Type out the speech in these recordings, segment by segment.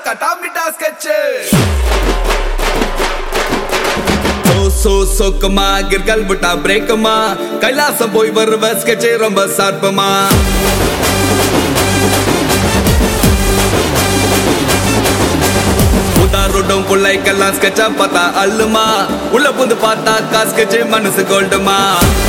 கட்டாமிட்டா sketch சோ சோ சொக்குமா கிற்கல் விட்டா பிரேக்குமா கைலாசம் போய் வருவ ஸ்கெட்ச் ரொம்ப சார்பமா உதாரோடும் பிள்ளைக்கெல்லாம் ஸ்கெட்சா பார்த்தா அல்லுமா உள்ள புந்து பார்த்தா காஸ்கெட்ச் மனசு கோல்டுமா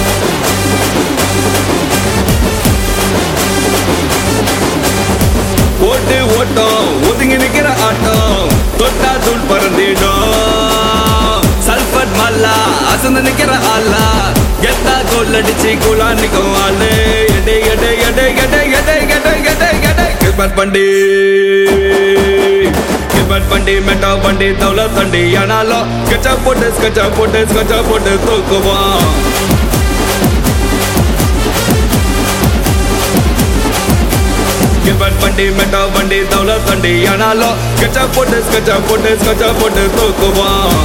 ஓட்டு ஓட்டம் ஒதுங்கி நிக்கிற ஆட்டம் தொட்டா தூள் பறந்திடும் சல்பட் மல்லா அசந்து நிக்கிற ஆளா கெத்தா கோல் அடிச்சு குலா நிக்கும் ஆளு எடை எடை எடை எடை எடை எடை எடை எடை கிருபட் பண்டி கிருபட் பண்டி மெட்டா பண்டி தௌல தண்டி ஆனாலும் ஸ்கெட்சா போட்டு ஸ்கெட்சா போட்டு ஸ்கெட்சா போட்டு தூக்குவான் கிபட் வண்டி மெட்டா வண்டி தௌல தண்டி ஆனாலும் ஸ்கெட்சா போட்டு ஸ்கெட்சா போட்டு ஸ்கெட்சா போட்டு தூக்குவான்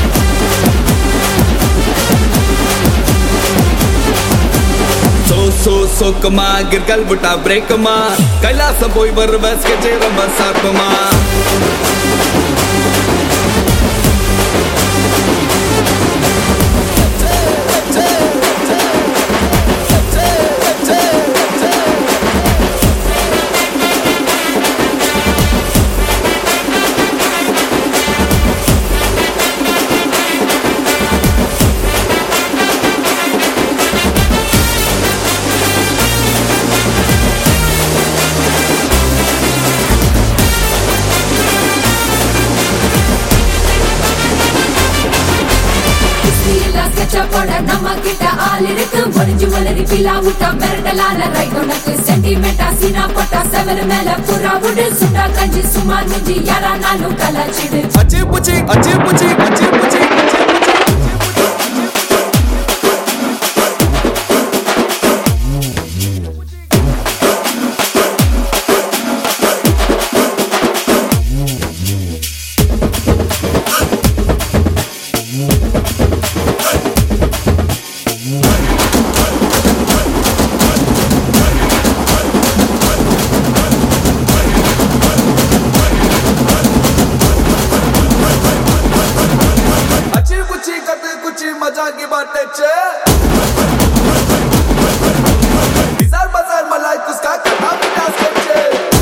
சோ சோ சொக்குமா கிற்கல் விட்டா பிரேக்குமா கைலாசம் போய் வருவ ஸ்கெட்ச் ரொம்ப சார்புமா ஸ்ரீலா sketch போட நம்ம கிட்ட ஆள் இருக்கு ஒளிஞ்சு ஒளரி பிலா விட்டா மிரட்டலான ரைட் உனக்கு சென்டிமெண்டா சீனா போட்டா செவரு மேல புறா விடு சுண்டா கஞ்சி சுமார் மிஞ்சி யாரானாலும் கலாச்சிடு அச்சி புச்சி அச்சி புச்சி அச்சி புச்சி अच्छी कुची कते कुची मजा की बातें छे डिजार बाजार मलाई कुसका कथा पिटा स्केचे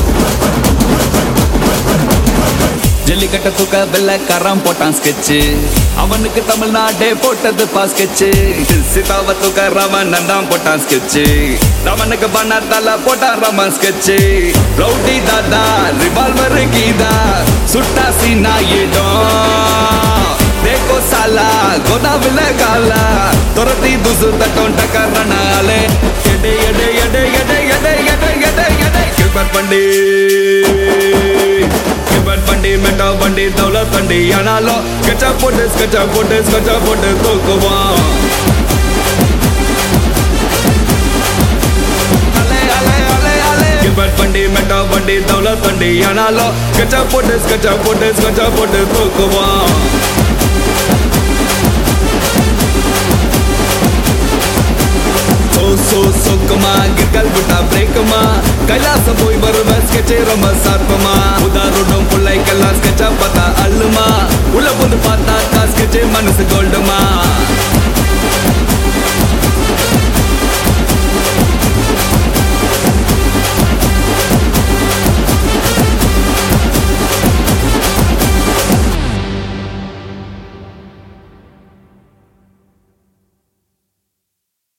ஜல்லிக்கட்ட தூக்க வெள்ளக்காரன் போட்டான் ஸ்கெட்சு அவனுக்கு தமிழ்நாடே போட்டது பா ஸ்கெட்சு சீதாவ தூக்க ராமன் தான் போட்டான் ஸ்கெட்சு ராமனுக்கு பண்ணாத்தால போட்டான் ராமன் ஸ்கெட்சு ரவுடி தாதா ரிவால்வர் கீதா சுட்டா சீனா இடம் देखो साला गोदाविले काला तुरती दुसु तटों टकरनाले एडे एडे एडे एडे एडे एडे एडे एडे किबर पंडी கிபட் வண்டி மெட்டா வண்டி தௌல தண்டி ஆனாலும் ஸ்கெட்சா போட்டு ஸ்கெட்சா போட்டு ஸ்கெட்சா போட்டு தூக்குவான் அலே அலே அலே அலே கிபட் வண்டி மெட்டா வண்டி தௌல தண்டி ஆனாலும் ஸ்கெட்சா போட்டு ஸ்கெட்சா போட்டு ஸ்கெட்சா போட்டு தூக்குவான் சோ சோ சொக்குமா கிற்கல் விட்டா பிரேக்குமா கைலாசம் போய் வருவ ஸ்கெட்சே ரொம்ப சார்பமா உதாரோடும் பிள்ளைக்கெல்லாம் ஸ்கெட்சா பார்த்தா அல்லுமா உள்ள புந்து பார்த்தா ஸ்கெட்சே மனசு கோல்டுமா